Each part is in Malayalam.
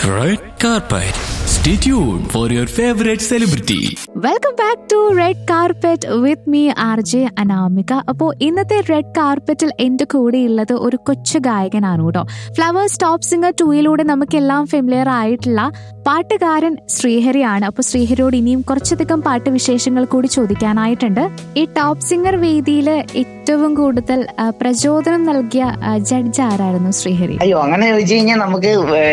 Red carpet. Stay tuned for your favorite celebrity. Welcome back to red carpet with me R J Anamika അപ്പോൾ ഇന്നത്തെ റെഡ് കാർപ്പറ്റിൽ എൻ്റെ കൂടെയുള്ളത് ഒരു കൊച്ചു ഗായകനാണ് കേട്ടോ ഫ്ലവേഴ്സ് ടോപ്പ് സിംഗർ ടൂയിലൂടെ നമുക്കെല്ലാം ഫെമിലിയർ ആയിട്ടുള്ള പാട്ടുകാരൻ ശ്രീഹരിയാണ് അപ്പോൾ ശ്രീഹരിയോട് ഇനിയും കുറച്ചധികം പാട്ട് വിശേഷങ്ങൾ കൂടി ചോദിക്കാനായിട്ടുണ്ട് ഈ ടോപ്പ് സിംഗർ വേദിയിൽ ഏറ്റവും കൂടുതൽ ആ, പ്രചോദനം നൽകിയ ജഡ്ജ് ആരായിരുന്നു ശ്രീഹരി അയ്യോ അങ്ങനെ ചോദിച്ചു കഴിഞ്ഞാൽ നമുക്ക്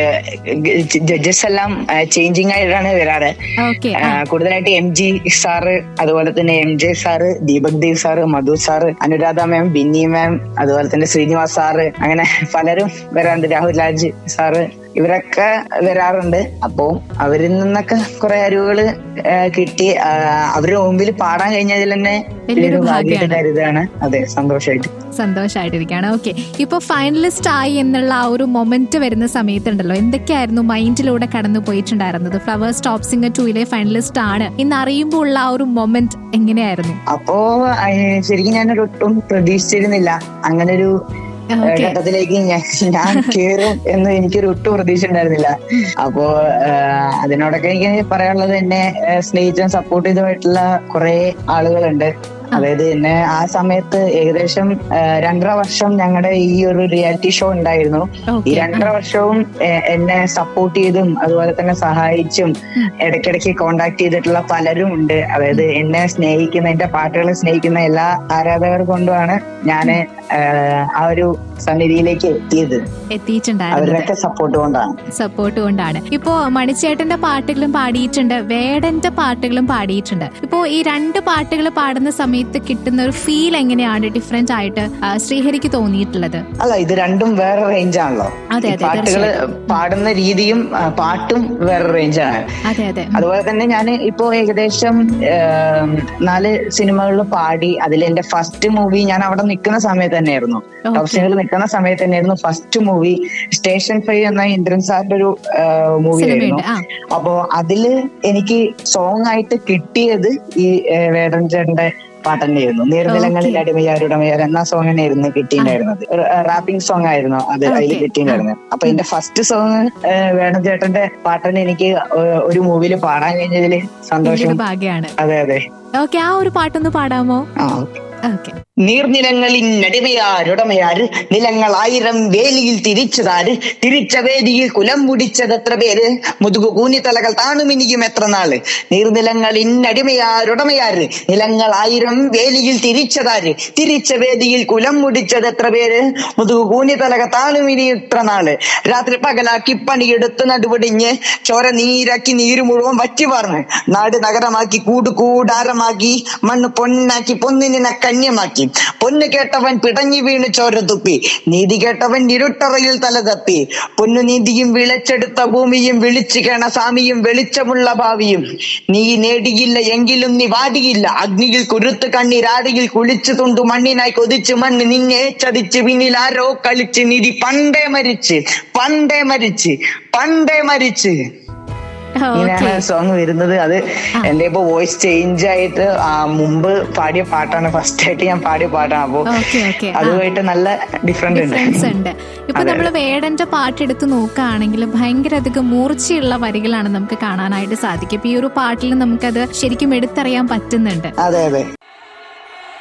ജഡ്ജസ് എല്ലാം ചേഞ്ചിങ് ആയിട്ടാണ് വരാറ് ഓക്കെ ആ, കൂടുതലായിട്ട് എം ജി സാറ് അതുപോലെ തന്നെ M J sir Deepak Dev sir Madhu sir Anuradha ma'am Binny ma'am അതുപോലെ തന്നെ ശ്രീനിവാസ് സാറ് അങ്ങനെ പലരും വരാറുണ്ട് രാഹുൽ രാജ് സാറ് ഇവരൊക്കെ വരാറുണ്ട് അപ്പോ അവരിൽ നിന്നൊക്കെ കുറെ അറിവുകള് ആ, കിട്ടി ആ, അവരുടെ മുമ്പിൽ പാടാൻ കഴിഞ്ഞതിൽ തന്നെ വലിയൊരു ഒരു ഭാഗ്യമായിട്ട് ഭാഗ്യമാണ്. കരുതാണ് അതെ സന്തോഷമായിട്ട് സന്തോഷമായിട്ടിരിക്കുകയാണ് ഓക്കെ ഇപ്പൊ ഫൈനലിസ്റ്റ് ആയി എന്നുള്ള ആ ഒരു മൊമെന്റ് വരുന്ന സമയത്തുണ്ടല്ലോ എന്തൊക്കെയായിരുന്നു മൈൻഡിലൂടെ കടന്നു പോയിട്ടുണ്ടായിരുന്നത് ഫ്ലവേഴ്സ് ടോപ്പ് സിംഗർ ടൂയിലെ ഫൈനലിസ്റ്റ് ആണ് ഇന്ന് അറിയുമ്പോൾ ഉള്ള ആ ഒരു മൊമെന്റ് എങ്ങനെയായിരുന്നു അപ്പോ ആ, ശരിക്കും ഞാനൊരു ഒട്ടും പ്രതീക്ഷിച്ചിരുന്നില്ല അങ്ങനെ ഒരു ഓക്കെ ഘട്ടത്തിലേക്ക് ഞാൻ ഞാൻ കേറും എന്ന് എനിക്കൊരു ഒട്ടും പ്രതീക്ഷ ഉണ്ടായിരുന്നില്ല അപ്പോ ആ, അതിനോടൊക്കെ എനിക്ക് പറയാനുള്ളത് എന്നെ ആ, സ്നേഹിച്ചും സപ്പോർട്ട് ചെയ്തുമായിട്ടുള്ള കുറെ ആളുകളുണ്ട് അതായത് എന്നെ ആ സമയത്ത് ഏകദേശം ആ, രണ്ടര വർഷം ഞങ്ങളുടെ ഈ ഒരു റിയാലിറ്റി ഷോ ഉണ്ടായിരുന്നു ഈ ഓക്കെ രണ്ടര വർഷവും എ- എന്നെ സപ്പോർട്ട് ചെയ്തും അതുപോലെ തന്നെ സഹായിച്ചും ഇടയ്ക്കിടയ്ക്ക് കോണ്ടാക്ട് ചെയ്തിട്ടുള്ള പലരും ഉണ്ട് അതായത് എന്നെ സ്നേഹിക്കുന്ന എന്റെ പാട്ടുകളെ സ്നേഹിക്കുന്ന എല്ലാ ആരാധകർ കൊണ്ടുമാണ് ഞാന് ആഹ്, ആ ഒരു സന്നിധിയിലേക്ക് എത്തിയത് എത്തിയിട്ടുണ്ടായിരുന്നത് അവരുടെയൊക്കെ സപ്പോർട്ട് കൊണ്ടാണ് സപ്പോർട്ട് കൊണ്ടാണ് ഇപ്പോ മണിച്ചേട്ടന്റെ പാട്ടുകളും പാടിയിട്ടുണ്ട് വേടന്റെ പാട്ടുകളും പാടിയിട്ടുണ്ട് ഇപ്പോ ഈ രണ്ട് പാട്ടുകൾ പാടുന്ന സമയത്ത് കിട്ടുന്ന ഒരു ഫീൽ എങ്ങനെയാണ് ഡിഫറെന്റ് ആയിട്ട് ആ, ശ്രീഹരിക്ക് തോന്നിയിട്ടുള്ളത് അല്ല ഇത് രണ്ടും വേറെ റേഞ്ച് ആണല്ലോ അതെ, ഈ അതെ, പാട്ടുകള് പാടുന്ന രീതിയും ആ, പാട്ടും വേറെ റേഞ്ചാണ് അതെ അതെ അതുപോലെ തന്നെ ഞാൻ ഇപ്പോ ഏകദേശം ഏം, നാല് സിനിമകളിൽ പാടി അതിൽ എന്റെ ഫസ്റ്റ് മൂവി ഞാൻ അവിടെ നിൽക്കുന്ന സമയത്ത് തന്നെയായിരുന്നു Okay. ടോപ്പ് സിംഗറിൽ നിൽക്കുന്ന സമയത്ത് തന്നെയായിരുന്നു ഫസ്റ്റ് മൂവി സ്റ്റേഷൻ ഫൈവ് എന്ന ഇന്ദ്രൻ സാറിന്റെ ഒരു മൂവി ആയിരുന്നു സിനിമയുണ്ട് ആ അപ്പോ അതില് എനിക്ക് സോങ് ആയിട്ട് കിട്ടിയത് ഈ ഏ, വേടൻ ചേട്ടന്റെ പാട്ട് തന്നെയായിരുന്നു നീർനിലങ്ങളിൽ അടിമയാരുടമയാർ എന്ന സോങ് തന്നെയായിരുന്നു കിട്ടിയിട്ടുണ്ടായിരുന്നത് റാപ്പിംഗ് സോങ് ആയിരുന്നു അത് അതിൽ Okay. കിട്ടിയിട്ടുണ്ടായിരുന്നത് അപ്പൊ എന്റെ ഫസ്റ്റ് സോങ് വേടൻ ചേട്ടന്റെ പാട്ട് തന്നെ എനിക്ക് ഏ, ഒരു മൂവിയിൽ പാടാൻ കഴിഞ്ഞതിൽ സന്തോഷം വലിയൊരു ഭാഗ്യമാണ് അതെ അതെ ഓക്കെ ആ ഒരു പാട്ടൊന്ന് പാടാമോ ആ ഓക്കെ നീർനിലങ്ങളിൽ അടിമയാരുടമയാര് നിലങ്ങളായിരം വേലിയിൽ തിരിച്ചതാര് തിരിച്ച വേദിയിൽ കുലം മുടിച്ചത് എത്ര പേര് മുതുകു കൂനിത്തലകൾ താണുമിനിയും എത്ര നാള് നീർനിലങ്ങളിൽ അടിമയാരുടമയാര് നിലങ്ങളായിരം വേലിയിൽ തിരിച്ചതാര് തിരിച്ച വേദിയിൽ കുലം മുടിച്ചത് എത്ര പേര് മുതുകു കൂനിത്തലകൾ താണുമിനി എത്ര നാള് രാത്രി പകലാക്കി പണിയെടുത്ത് നടുവടിഞ്ഞ് ചോര നീരാക്കി നീര് മുഴുവൻ വറ്റി പാർന്ന് നാട് നഗരമാക്കി കൂട് കൂടാരമാക്കി മണ്ണ് പൊന്നാക്കി പൊന്നിനെ കന്യമാക്കി പൊന്ന് കേട്ടവൻ പിടഞ്ഞു വീണ് ചോര തുപ്പി നീതി കേട്ടവൻ ഇരുട്ടറയിൽ തല തപ്പി പൊന്നു നീതിയും വിളച്ചെടുത്ത ഭൂമിയും വിളിച്ചു കേണ സ്വാമിയും വെളിച്ചമുള്ള ഭാവിയും നീ നേടിയില്ല എങ്കിലും നീ വാടിയില്ല അഗ്നിയിൽ കുരുത്ത് കണ്ണീരാടിയിൽ കുളിച്ചു തുണ്ടു മണ്ണിനായി കൊതിച്ച് മണ്ണ് നിന്നെ ചതിച്ച് പിന്നിൽ ആരോ കളിച്ച് നിധി പണ്ടേ മരിച്ച് പണ്ടേ മരിച്ച് പണ്ടേ മരിച്ച് ഓക്കെ ഇങ്ങനെയാണ് സോങ് വരുന്നത് അത് എന്റെ ഇപ്പൊ വോയിസ് ചേഞ്ച് ആയിട്ട് ആ മുമ്പ് പാടിയ പാട്ടാണ് ഫസ്റ്റ് ആയിട്ട് ഞാൻ പാടിയ പാട്ടാണ് അപ്പൊ ഓക്കെ ഓക്കെ അതുമായിട്ട് നല്ല ഡിഫറെന്റ് ഉണ്ട് ഡിഫറൻസ് ഉണ്ട് ഇപ്പൊ നമ്മൾ വേടന്റെ പാട്ടെടുത്ത് നോക്കുകയാണെങ്കിൽ ഭയങ്കര അധികം മൂർച്ചയുള്ള വരികളാണ് നമുക്ക് കാണാനായിട്ട് സാധിക്കും ഇപ്പൊ ഈ ഒരു പാട്ടിൽ നമുക്കത് ശരിക്കും എടുത്തറിയാൻ പറ്റുന്നുണ്ട് അതെ അതെ